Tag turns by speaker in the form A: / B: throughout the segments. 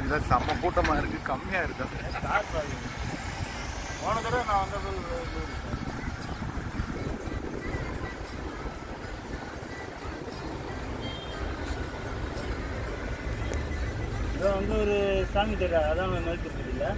A: இல்லை செம்ம கூட்டமாக இருக்குது கம்மியாக இருக்கு
B: ஸ்டார்ட் ஆகுது போன தடவை நான் வந்தது இதோ அங்கே ஒரு சாமி தேட்டர் அதான் நோக்கி தெரியல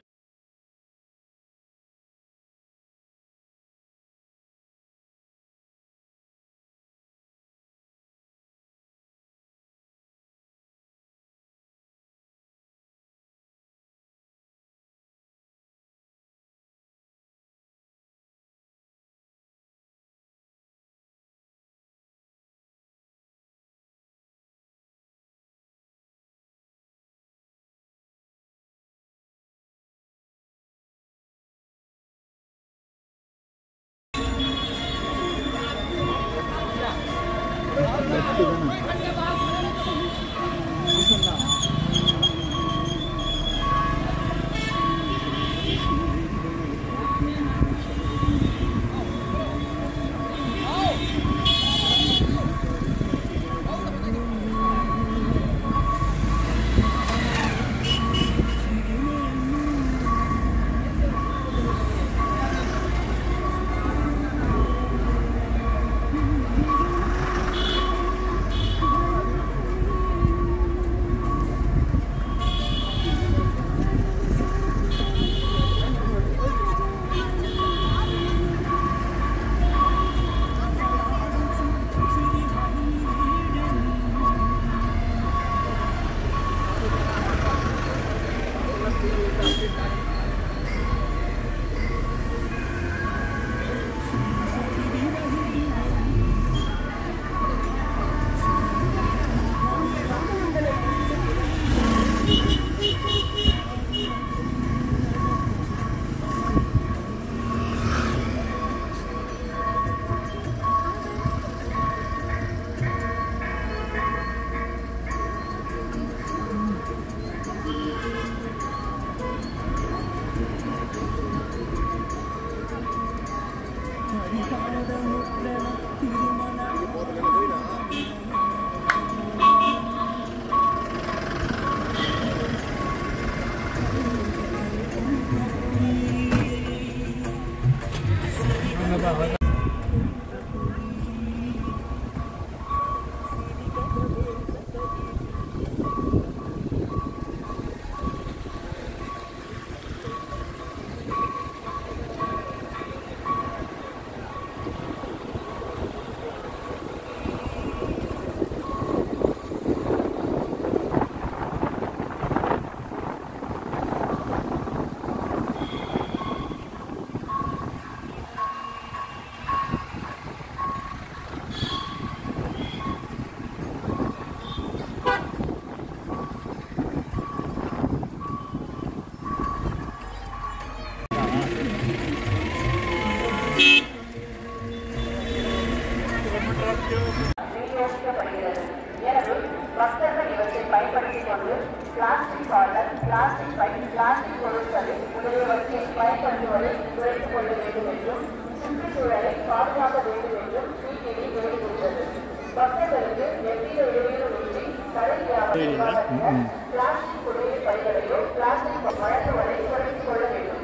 C: விநியோகிக்கப்படுகிறது எனவே பக்தர்கள் இவற்றை பயன்படுத்திக் கொண்டு பிளாஸ்டிக் பாட்டில் பிளாஸ்டிக் பை பிளாஸ்டிக் பொருட்களை முதலியவற்றை பயன்படுத்துவதை குறைத்துக் கொள்ள வேண்டும் என்றும் சுற்றுச்சூழலை பாதுகாக்க வேண்டும் என்றும் டிடிவி வேண்டுகின்றது பக்தர்களுக்கு எவ்வித இடையூறுமின்றி கடை வியாபாரம் பிளாஸ்டிக் குடிநீர் பைகளையோ பிளாஸ்டிக் வழங்குவதை குறைத்துக் கொள்ள வேண்டும்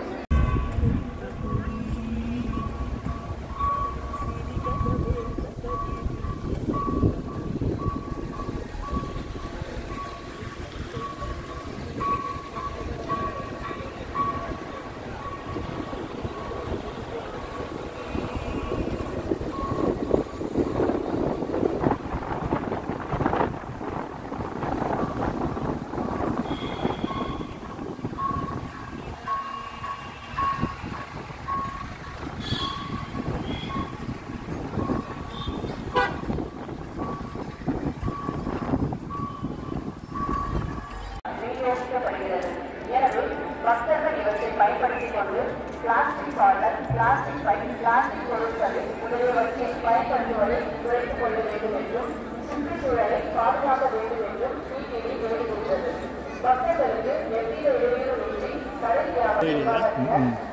C: விநியோகிக்கப்படுகிறது எனவே பக்தர்கள் இவற்றை பயன்படுத்திக் கொண்டு பிளாஸ்டிக் பாட்டில் பிளாஸ்டிக் பை பிளாஸ்டிக் பொருட்களை முதலியவற்றை பயன்படுத்துவதை குறைத்துக் கொள்ள வேண்டும் என்றும் சுற்றுச்சூழலை பாதுகாக்க வேண்டும் என்றும் டிடிவி வேண்டுகின்றது பக்தர்களுக்கு எவ்வித இடையூறுமின்றி கடை வியாபாரம்